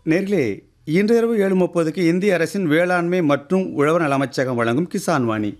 நேர்களே இன்றிரவு ஏழு முப்பதுக்கு இந்திய அரசின் வேளாண்மை மற்றும் உழவர் நல அமைச்சகம் வழங்கும் கிசான் வாணி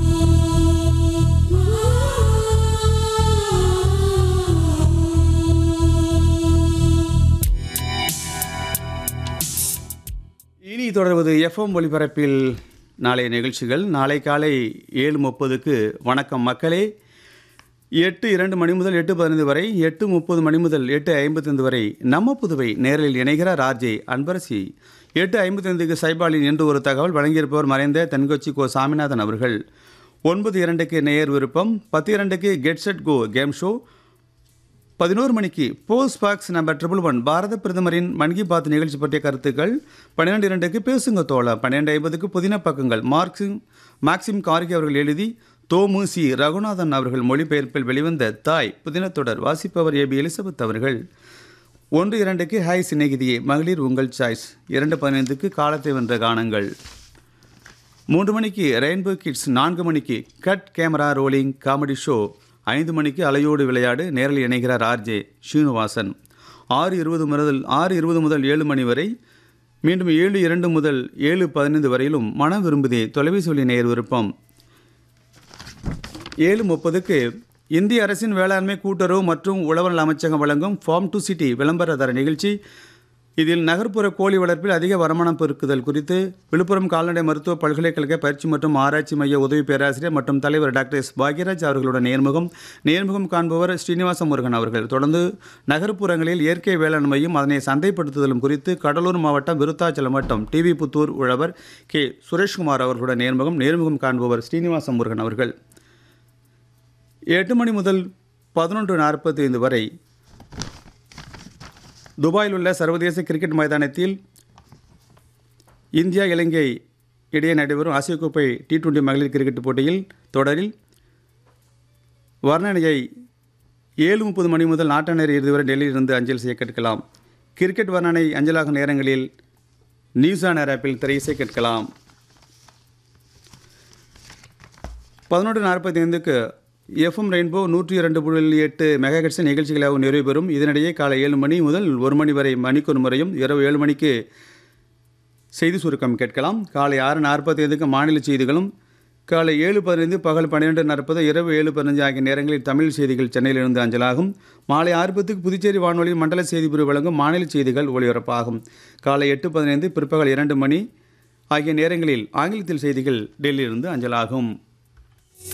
இனி தொடர்வது எஃப்எம் ஒலிபரப்பில் நாளைய நிகழ்ச்சிகள் நாளை காலை ஏழு முப்பதுக்கு வணக்கம் மக்களே எட்டு இரண்டு மணி முதல் எட்டு பதினைந்து வரை எட்டு முப்பது மணி முதல் எட்டு ஐம்பத்தைந்து வரை நம்ம புதுவை நேரில் இணைகிறார் ஆர்ஜே அன்பரசி எட்டு ஐம்பத்தைந்துக்கு சைபாலின் என்று ஒரு தகவல் வழங்கியிருப்பவர் மறைந்த தென்கொச்சி கோ சாமிநாதன் அவர்கள் ஒன்பது இரண்டுக்கு நேயர் விருப்பம் பத்து இரண்டுக்கு get set go game show பதினோரு மணிக்கு post box number triple one பாரத பிரதமரின் மன் கி பாத் நிகழ்ச்சி பற்றிய கருத்துக்கள் பன்னிரெண்டு இரண்டுக்கு பேசுங்க தோழா பன்னிரெண்டு ஐம்பதுக்கு புதின பக்கங்கள் மார்க்சிம் மேக்சிம் கார்கி அவர்கள் எழுதி தோமு சி ரகுநாதன் அவர்கள் மொழிபெயர்ப்பில் வெளிவந்த தாய் புதினத்தொடர் வாசிப்பவர் ஏபி எலிசபெத் அவர்கள் ஒன்று இரண்டுக்கு ஹாய் சிநேகிதியே மகளிர் உங்கள் சாய்ஸ் இரண்டு பதினைந்துக்கு காலத்தை வென்ற கானங்கள் மூன்று மணிக்கு ரெயின்போ கிட்ஸ் நான்கு மணிக்கு cut camera rolling comedy show ஐந்து மணிக்கு அலையோடு விளையாடு நேரில் இணைகிறார் ஆர்ஜே ஸ்ரீனிவாசன் ஆறு இருபது முதல் ஆறு இருபது முதல் ஏழு மணி வரை மீண்டும் ஏழு இரண்டு முதல் ஏழு பதினைந்து வரையிலும் மனம் விரும்புதே தொலைபேசி ஒலி நேர் விருப்பம் ஏழு முப்பதுக்கு இந்திய அரசின் வேளாண்மை கூட்டுறவு மற்றும் உழவர் நல அமைச்சகம் வழங்கும் ஃபார்ம் டு சிட்டி விளம்பரதர நிகழ்ச்சி இதில் நகர்ப்புற கோழி வளர்ப்பில் அதிக வருமானம் பெருக்குதல் குறித்து விழுப்புரம் கால்நடை மருத்துவ பல்கலைக்கழக பயிற்சி மற்றும் ஆராய்ச்சி மைய உதவி பேராசிரியர் மற்றும் தலைவர் டாக்டர் எஸ் பாக்யராஜ் அவர்களுடன் நேர்முகம் நேர்முகம் காண்பவர் ஸ்ரீனிவாச முருகன் அவர்கள் தொடர்ந்து நகர்ப்புறங்களில் இயற்கை வேளாண்மையும் அதனை சந்தைப்படுத்துதலும் குறித்து கடலூர் மாவட்டம் விருத்தாச்சலம் வட்டம் டிவி புத்தூர் உழவர் கே சுரேஷ்குமார் அவர்களுடன் நேர்முகம் நேர்முகம் காண்பவர் ஸ்ரீனிவாச முருகன் அவர்கள் எட்டு மணி முதல் பதினொன்று நாற்பத்தி ஐந்து வரை துபாயில் உள்ள சர்வதேச கிரிக்கெட் மைதானத்தில் இந்தியா இலங்கை இடையே நடைபெறும் ஆசிய கோப்பை டி டுவெண்டி மகளிர் கிரிக்கெட் போட்டியில் தொடரில் வர்ணனையை ஏழு முப்பது மணி முதல் நாட்டாணர் இறுதி வரை டெல்லியிலிருந்து அஞ்சல் செய்ய கேட்கலாம் கிரிக்கெட் வர்ணனை அஞ்சலாகும் நேரங்களில் நியூஸ் ஆன் ஏர் ஆப்பில் திரையிசை கேட்கலாம் பதினொன்று நாற்பத்தி ஐந்துக்கு எஃப்எம் ரெயின்போ நூற்றி இரண்டு புள்ளி எட்டு மெகாஹெட்ஸ் நிகழ்ச்சிகளாகவும் நிறைவு பெறும் இதனிடையே காலை ஏழு மணி முதல் ஒரு மணி வரை மணிக்கொரு முறையும் இரவு ஏழு மணிக்கு செய்தி சுருக்கம் கேட்கலாம் காலை ஆறு நாற்பத்தி ஐந்துக்கு மாநில செய்திகளும் காலை ஏழு பதினைந்து பகல் பன்னிரெண்டு நாற்பது இரவு ஏழு பதினஞ்சு ஆகிய நேரங்களில் தமிழ் செய்திகள் சென்னையிலிருந்து அஞ்சலாகும் மாலை ஆறு பத்துக்கு புதுச்சேரி வானொலி மண்டல செய்தி பிரிவு வழங்கும் மாநில செய்திகள் ஒளிபரப்பாகும் காலை எட்டு பதினைந்து பிற்பகல் இரண்டு மணி ஆகிய நேரங்களில் ஆங்கிலத்தில் செய்திகள் டெல்லியிலிருந்து அஞ்சலாகும்